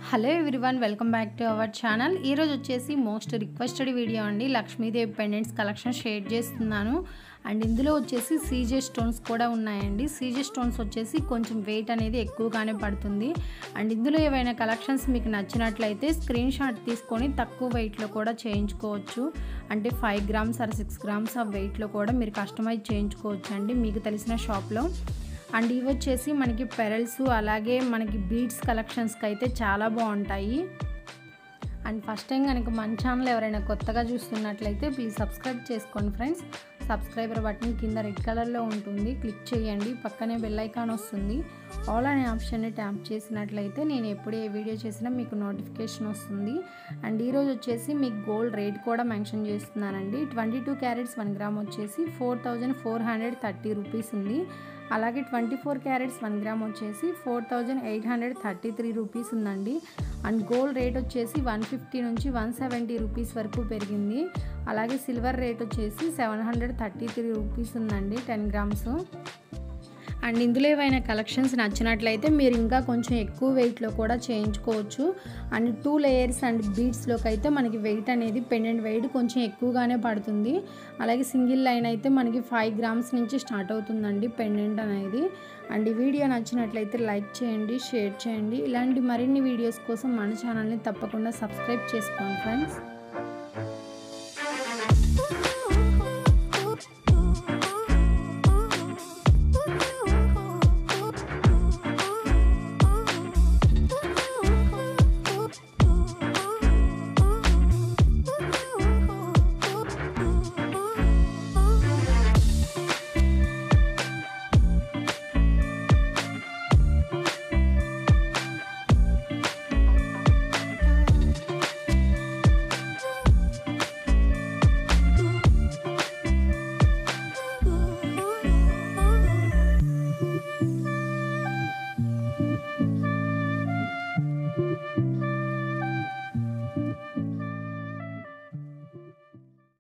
hello everyone welcome back to our channel ఈరోజు వచ్చేసి most requested video అండి Lakshmidevi pendants collection share చేస్తున్నాను and ఇందులో వచ్చేసి సీజే స్టోన్స్ కూడా ఉన్నాయండి సీజే స్టోన్స్ వచ్చేసి కొంచెం వెయిట్ అనేది ఎక్కువగానే పడుతుంది అండ్ ఇందులో ఏవైనా కలెక్షన్స్ మీకు నచ్చినట్లయితే స్క్రీన్ షాట్ తీసుకొని తక్కువ వెయిట్లో కూడా చేయించుకోవచ్చు అంటే five grams or six grams of వెయిట్లో కూడా మీరు కస్టమైజ్ చేయించుకోవచ్చు అండి మీకు తెలిసిన షాప్లో అండ్ ఇవి వచ్చేసి మనకి పెరల్స్ అలాగే మనకి బీడ్స్ కలెక్షన్స్కి అయితే చాలా బాగుంటాయి అండ్ ఫస్ట్ టైం కనుక మన ఛానల్ ఎవరైనా కొత్తగా చూస్తున్నట్లయితే ప్లీజ్ సబ్స్క్రైబ్ చేసుకోండి ఫ్రెండ్స్ సబ్స్క్రైబర్ బటన్ కింద రెడ్ కలర్లో ఉంటుంది క్లిక్ చేయండి పక్కనే బెల్ ఐకాన్ వస్తుంది ఆల్ అనే ఆప్షన్ని ట్యాప్ చేసినట్లయితే నేను ఎప్పుడు ఏ వీడియో చేసినా మీకు నోటిఫికేషన్ వస్తుంది అండ్ ఈరోజు వచ్చేసి మీకు గోల్డ్ రేట్ కూడా మెన్షన్ చేస్తున్నానండి twenty two carats one gram వచ్చేసి four thousand four hundred thirty rupees ఉంది అలాగే twenty four carats one gram వచ్చేసి four thousand eight hundred thirty three rupees ఉందండి అండ్ గోల్డ్ రేట్ వచ్చేసి వన్ ఫిఫ్టీ నుంచి one seventy rupees వరకు పెరిగింది అలాగే సిల్వర్ రేట్ వచ్చేసి seven hundred thirty three rupees ఉందండి టెన్ గ్రామ్స్ అండ్ ఇందులో ఏవైనా కలెక్షన్స్ నచ్చినట్లయితే మీరు ఇంకా కొంచెం ఎక్కువ వెయిట్లో కూడా చేయించుకోవచ్చు అండ్ టూ లేయర్స్ అండ్ బీడ్స్లోకి అయితే మనకి వెయిట్ అనేది పెండెంట్ వెయిట్ కొంచెం ఎక్కువగానే పడుతుంది అలాగే సింగిల్ లైన్ అయితే మనకి ఫైవ్ గ్రామ్స్ నుంచి స్టార్ట్ అవుతుందండి పెండెంట్ అనేది అండ్ ఈ వీడియో నచ్చినట్లయితే లైక్ చేయండి షేర్ చేయండి ఇలాంటి మరిన్ని వీడియోస్ కోసం మన ఛానల్ని తప్పకుండా సబ్స్క్రైబ్ చేసుకోండి ఫ్రెండ్స్